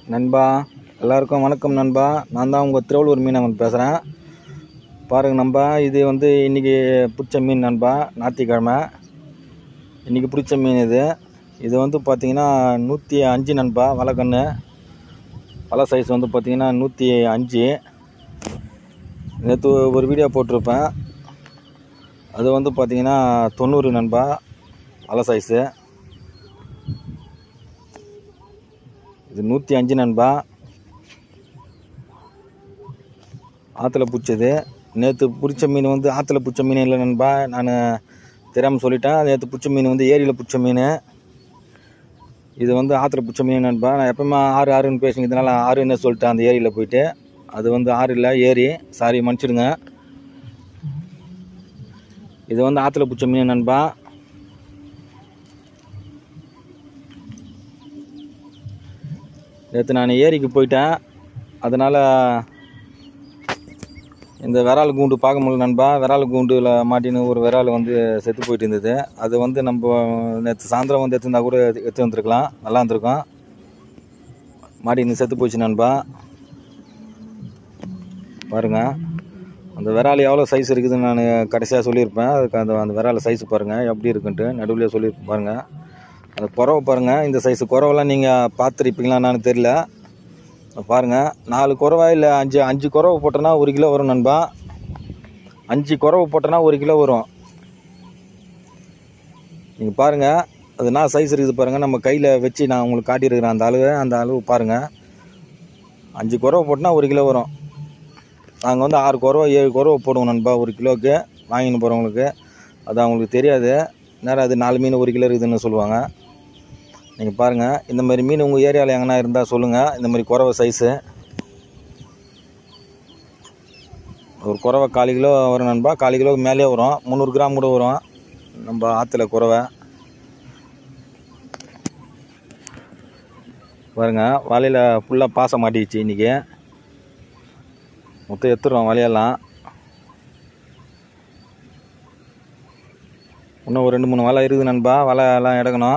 நண்பா எல்லாருக்கும் வணக்கம் நண்பா நான் தான் உங்கள் திருவள்ளூர் மீனவன் பேசுகிறேன் பாருங்கள் நண்பா இது வந்து இன்றைக்கி பிடிச்ச மீன் நண்பா ஞாயிற்றுக்கிழமை இன்றைக்கி பிடிச்ச மீன் இது இது வந்து பார்த்திங்கன்னா நூற்றி அஞ்சு நண்பா வலைக்கண்ணு வலை சைஸ் வந்து பார்த்திங்கன்னா நூற்றி அஞ்சு நேற்று ஒரு வீடியோ போட்டிருப்பேன் அது வந்து பார்த்திங்கன்னா தொண்ணூறு நண்பா வலை சைஸு இது நூற்றி அஞ்சு நண்பா ஆற்றுல பிடிச்சது நேற்று பிடிச்ச மீன் வந்து ஆற்றுல பிடிச்ச மீன் இல்லை நண்பா நான் தெரியாமல் சொல்லிட்டேன் நேற்று பிடிச்ச மீன் வந்து ஏரியில் பிடிச்ச மீன் இது வந்து ஆற்றுல பிடிச்ச மீன் நண்பா நான் எப்பவுமே ஆறு ஆறுன்னு பேசுங்கிறதுனால ஆறுன்னு சொல்லிட்டேன் அந்த ஏரியில் போயிட்டு அது வந்து ஆறு இல்லை ஏரி சாரி மன்னிச்சிடுங்க இது வந்து ஆற்றுல பிடிச்ச மீன் நண்பா நேற்று நான் ஏரிக்கு போயிட்டேன் அதனால் இந்த விரால் கூண்டு பார்க்க முடியல நண்பா விரால் கூண்டில் மாட்டின்னு ஒரு விரால் வந்து செத்து போயிட்டு இருந்தது அது வந்து நம்ம நேற்று சாயந்தரம் வந்து எடுத்துருந்தா கூட எடுத்து வந்திருக்கலாம் நல்லா இருந்திருக்கும் மாட்டின்னு செத்து போச்சு நண்பா பாருங்க அந்த விரால் எவ்வளோ சைஸ் இருக்குதுன்னு நான் கடைசியாக சொல்லியிருப்பேன் அதுக்கு அந்த அந்த விரால் சைஸ் பாருங்கள் எப்படி இருக்குன்ட்டு நடுவில் சொல்லியிருப்பேன் பாருங்கள் அந்த குறவை பாருங்கள் இந்த சைஸ் குறவெல்லாம் நீங்கள் பார்த்துருப்பீங்களா என்னன்னு தெரியல பாருங்கள் நாலு குறவா இல்லை அஞ்சு அஞ்சு குறவை போட்டோன்னா ஒரு கிலோ வரும் நண்பா அஞ்சு குறவை போட்டோன்னா ஒரு கிலோ வரும் நீங்கள் பாருங்கள் அது என்ன சைஸ் இருக்குது பாருங்கள் நம்ம கையில் வச்சு நான் உங்களுக்கு காட்டியிருக்கிறேன் அந்த அளவு அந்த அளவு பாருங்கள் அஞ்சு குறவை போட்டோன்னா ஒரு கிலோ வரும் நாங்கள் வந்து ஆறு குறவை ஏழு குறவை போடுவோம் நண்பா ஒரு கிலோவுக்கு வாங்கின்னு போகிறவங்களுக்கு அது அவங்களுக்கு தெரியாது நேரம் அது நாலு மீன் ஒரு கிலோ இருக்குதுன்னு சொல்லுவாங்க நீங்கள் பாருங்கள் இந்த மாதிரி மீன் உங்கள் ஏரியாவில் எங்கன்னா இருந்தால் சொல்லுங்கள் இந்த மாதிரி குறவை சைஸு ஒரு குறவை கால் கிலோ வரும் நண்பா கால் கிலோவுக்கு மேலே வரும் முந்நூறு கிராம் கூட வரும் நம்ம ஆற்றுல குறவை பாருங்க வலையில் ஃபுல்லாக பாசம் மாட்டிக்கிச்சு இன்றைக்கி மொத்தம் எடுத்துருவோம் வலையெல்லாம் இன்னும் ஒரு ரெண்டு மூணு வலை இருக்குது நண்பா வலை எல்லாம் எடுக்கணும்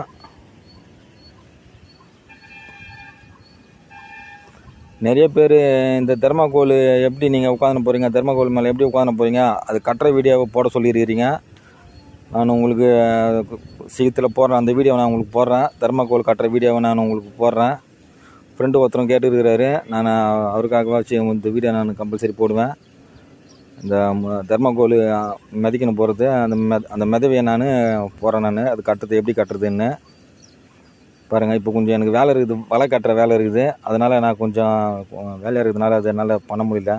நிறைய பேர் இந்த தெர்மாக்கோல் எப்படி நீங்கள் உட்காந்து போகிறீங்க தெர்மாக்கோல் மேலே எப்படி உட்காந்து போகிறீங்க அது கட்டுற வீடியோவை போட சொல்லியிருக்கிறீங்க நான் உங்களுக்கு சீக்கிரத்தில் போடுறேன் அந்த வீடியோவை நான் உங்களுக்கு போடுறேன் தெர்மாக்கோல் கட்டுற வீடியோவை நான் உங்களுக்கு போடுறேன் ஃப்ரெண்டு ஒருத்தரும் கேட்டுருக்கிறாரு நான் அவருக்காகவாச்சு இந்த வீடியோ நான் கம்பல்சரி போடுவேன் இந்த தெர்மாக்கோல் மிதிக்கணும் போகிறது அந்த மெ அந்த மிதவையை நான் போகிறேன் நான் அது கட்டுறது எப்படி கட்டுறதுன்னு பாருங்கள் இப்போ கொஞ்சம் எனக்கு வேலை இருக்குது வலை கட்டுற வேலை இருக்குது அதனால் நான் கொஞ்சம் வேலையாக இருக்கிறதுனால அதை என்னால் பண்ண முடியல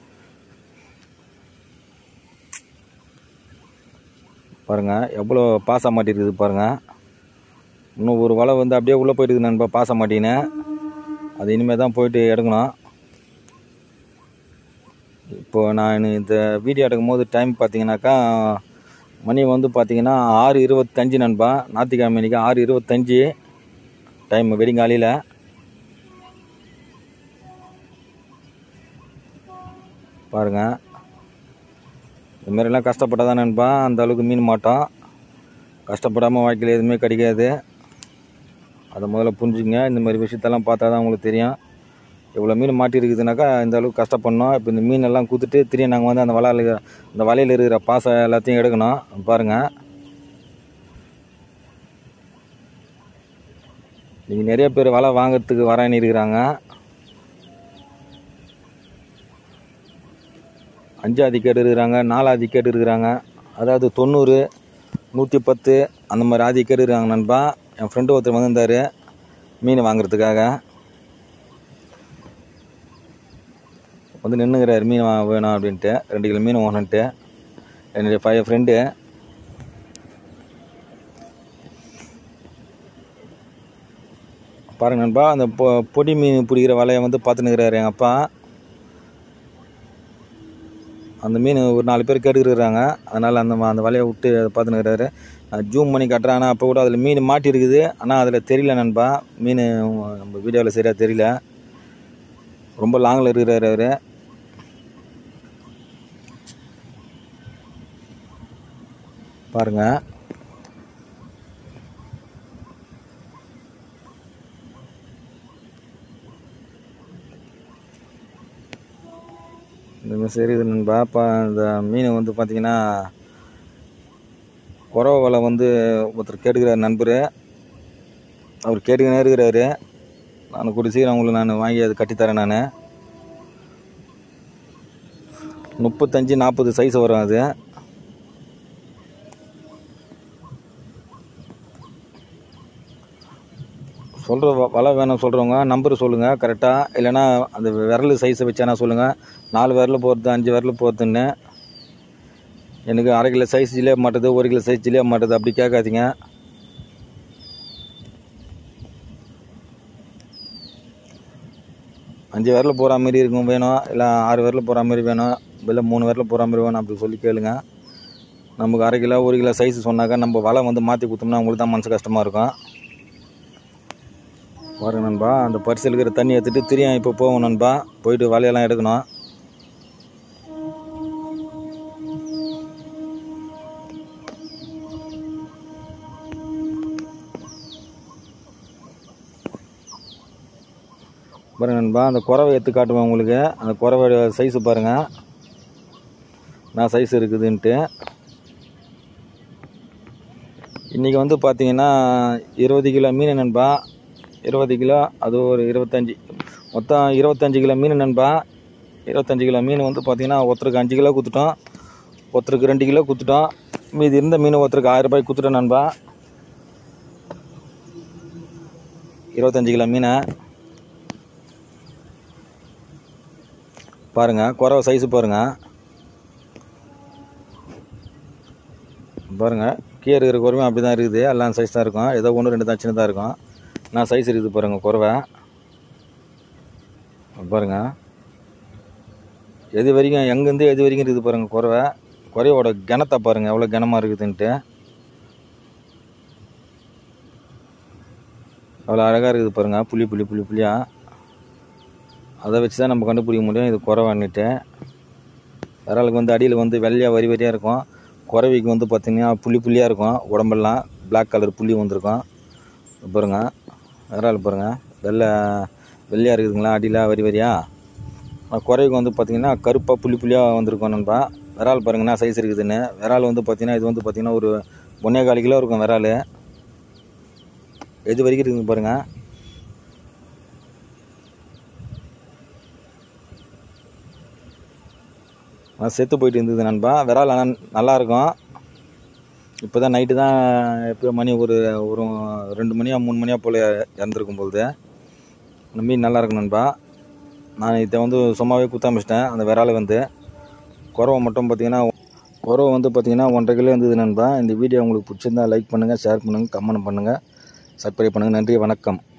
பாருங்கள் எவ்வளோ பாச மாட்டிருக்குது பாருங்கள் இன்னும் ஒரு வலை வந்து அப்படியே உள்ளே போயிட்டு நண்பா பாச மாட்டின்னு அது இனிமேல் தான் போயிட்டு எடுக்கணும் இப்போது நான் இந்த வீடியோ எடுக்கும் போது டைம் பார்த்தீங்கன்னாக்கா மணி வந்து பார்த்தீங்கன்னா ஆறு இருபத்தஞ்சு நண்பா ஞாயிற்றுக்கிழமை அன்றைக்கி ஆறு இருபத்தஞ்சி டைம் வெடிங்காலையில் பாருங்கள் இதுமாரிலாம் கஷ்டப்பட்டால் தான் நண்பா அந்த அளவுக்கு மீன் மாட்டோம் கஷ்டப்படாமல் வாழ்க்கையில் எதுவுமே கிடைக்காது அதை முதல்ல புரிஞ்சுங்க இந்த மாதிரி விஷயத்தெல்லாம் பார்த்தா தான் உங்களுக்கு தெரியும் இவ்வளோ மீன் மாட்டிருக்குதுனாக்கா இந்த அளவுக்கு கஷ்டப்படணும் இப்போ இந்த மீன் எல்லாம் கூத்துட்டு திரும்பி நாங்கள் வந்து அந்த வலையில் அந்த வலையில் இருக்கிற பாசம் எல்லாத்தையும் எடுக்கணும் பாருங்கள் நீங்கள் நிறைய பேர் வலை வாங்கிறதுக்கு வரேன்னு இருக்கிறாங்க அஞ்சாவது கேட்டு இருக்கிறாங்க நாலாவது கேட்டு இருக்கிறாங்க அதாவது தொண்ணூறு நூற்றி பத்து அந்த மாதிரி ஆதி கேட்டு இருக்காங்க நண்பா என் ஃப்ரெண்டு ஒருத்தர் வந்திருந்தார் மீன் வாங்குறதுக்காக வந்து நின்றுக்கிறாரு மீன் வா வேணும் அப்படின்ட்டு ரெண்டு கிலோ மீன் வாங்கணுன்ட்டு என்னுடைய பையன் ஃப்ரெண்டு பாருங்க நண்பா அந்த பொ பொடி மீன் பிடிக்கிற வலையை வந்து பார்த்துன்னுக்கிறாரு எங்கள் அப்பா அந்த மீன் ஒரு நாலு பேர் கேட்டுக்கிறாங்க அதனால் அந்த அந்த வலையை விட்டு பார்த்துன்னுக்கிறாரு ஜூம் பண்ணி கட்டுறேன் ஆனால் அப்போ கூட அதில் மீன் மாட்டி இருக்குது ஆனால் அதில் தெரியல நண்பா மீன் நம்ம வீடியோவில் சரியாக தெரியல ரொம்ப லாங்கில் இருக்கிறாரு அவர் பாருங்கள் இந்த மாதிரி சரிது நண்பா இப்போ இந்த மீன் வந்து பார்த்தீங்கன்னா குறவ வலை வந்து ஒருத்தர் கேட்டுக்கிறார் நண்பர் அவர் கேட்டுக்கினே இருக்கிறாரு நான் கூடிய சீக்கிரம் உங்களுக்கு நான் வாங்கி அது கட்டித்தரேன் நான் முப்பத்தஞ்சு நாற்பது சைஸ் வரும் அது சொல்கிற வலை வேணும் சொல்கிறவங்க நம்பர் சொல்லுங்கள் கரெக்டாக இல்லைன்னா அந்த விரல் சைஸை வச்சானா சொல்லுங்கள் நாலு விரல் போகிறது அஞ்சு விரல் போகிறதுன்னு எனக்கு அரை கிலோ சைஸ் ஜிலேபி மாட்டுது ஒரு கிலோ சைஸ் ஜிலேபி மாட்டுது அப்படி கேட்காதீங்க அஞ்சு விரல் போகிற மாதிரி இருக்கும் வேணும் இல்லை ஆறு விரல் போகிற மாதிரி வேணும் இல்லை மூணு விரல் போகிற மாதிரி வேணும் அப்படி சொல்லி கேளுங்க நமக்கு அரை கிலோ ஒரு கிலோ சைஸ் சொன்னாக்கா நம்ம வலை வந்து மாற்றி கொடுத்தோம்னா உங்களுக்கு தான் மனசு கஷ்டமாக இருக்கும் பாருங்க நண்பா அந்த பரிசில் இருக்கிற தண்ணி எடுத்துட்டு திரியும் இப்போ போவோம் நண்பா போயிட்டு வலையெல்லாம் எடுக்கணும் பாருங்க நண்பா அந்த குறவை எடுத்து காட்டுவேன் உங்களுக்கு அந்த குறவை சைஸு பாருங்கள் நான் சைஸ் இருக்குதுன்ட்டு இன்றைக்கி வந்து பார்த்தீங்கன்னா இருபது கிலோ மீன் நண்பா இருபது கிலோ அது ஒரு இருபத்தஞ்சி மொத்தம் இருபத்தஞ்சி கிலோ மீன் நண்பா இருபத்தஞ்சி கிலோ மீன் வந்து பார்த்தீங்கன்னா ஒருத்தருக்கு அஞ்சு கிலோ கொடுத்துட்டோம் ஒருத்தருக்கு ரெண்டு கிலோ கொடுத்துட்டோம் மீதி இருந்த மீன் ஒருத்தருக்கு ஆயிரம் ரூபாய்க்கு கொடுத்துட்டோம் நண்பா இருபத்தஞ்சி கிலோ மீனை பாருங்கள் குறவை சைஸு பாருங்கள் பாருங்கள் கீழே இருக்கிற குறவையும் அப்படி தான் இருக்குது எல்லாம் சைஸ் தான் இருக்கும் ஏதோ ஒன்று ரெண்டு தான் சின்னதாக இருக்கும் நான் சைஸ் இருக்குது பாருங்கள் குறவை பாருங்கள் எது வரைக்கும் எங்கேருந்து எது வரைக்கும் இருக்குது பாருங்கள் குறவை குறையோட கிணத்தை பாருங்கள் எவ்வளோ கிணமா இருக்குதுன்ட்டு அவ்வளோ அழகாக இருக்குது பாருங்கள் புளி புளி புளி புளியாக அதை வச்சு தான் நம்ம கண்டுபிடிக்க முடியும் இது குறவைன்னுட்டு விரலுக்கு வந்து அடியில் வந்து வெள்ளையாக வரி வரியாக இருக்கும் குறவைக்கு வந்து பார்த்திங்கன்னா புள்ளி புள்ளியாக இருக்கும் உடம்பெல்லாம் பிளாக் கலர் புள்ளி வந்திருக்கும் பாருங்க விரால் பாருங்கள் வெள்ளை வெள்ளையாக இருக்குதுங்களா அடியில் வரி வரியாக குறைவுக்கு வந்து பார்த்திங்கன்னா கருப்பாக புள்ளி புள்ளியாக வந்திருக்கும் நண்பா விரால் பாருங்கண்ணா சைஸ் இருக்குதுன்னு விரால் வந்து பார்த்திங்கன்னா இது வந்து பார்த்திங்கன்னா ஒரு ஒன்றே கால் கிலோ இருக்கும் விரால் எது வரைக்கும் இருக்குங்க பாருங்கள் செத்து போயிட்டு இருந்தது நண்பா விரால் ஆனால் நல்லாயிருக்கும் இப்போ தான் நைட்டு தான் எப்போ மணி ஒரு ஒரு ரெண்டு மணியா மூணு மணியா போல் இறந்துருக்கும் பொழுது இந்த மீன் நல்லா இருக்கும் நண்பா நான் இதை வந்து சும்மாவே குத்தாமிச்சிட்டேன் அந்த விரால் வந்து குறவை மட்டும் பார்த்தீங்கன்னா குறவை வந்து பார்த்தீங்கன்னா ஒன்றரை கிலோ இருந்தது நண்பா இந்த வீடியோ உங்களுக்கு பிடிச்சிருந்தா லைக் பண்ணுங்கள் ஷேர் பண்ணுங்கள் கமெண்ட் பண்ணுங்கள் சப்ஸ்கிரைப் பண்ணுங்கள் நன்றி வணக்கம்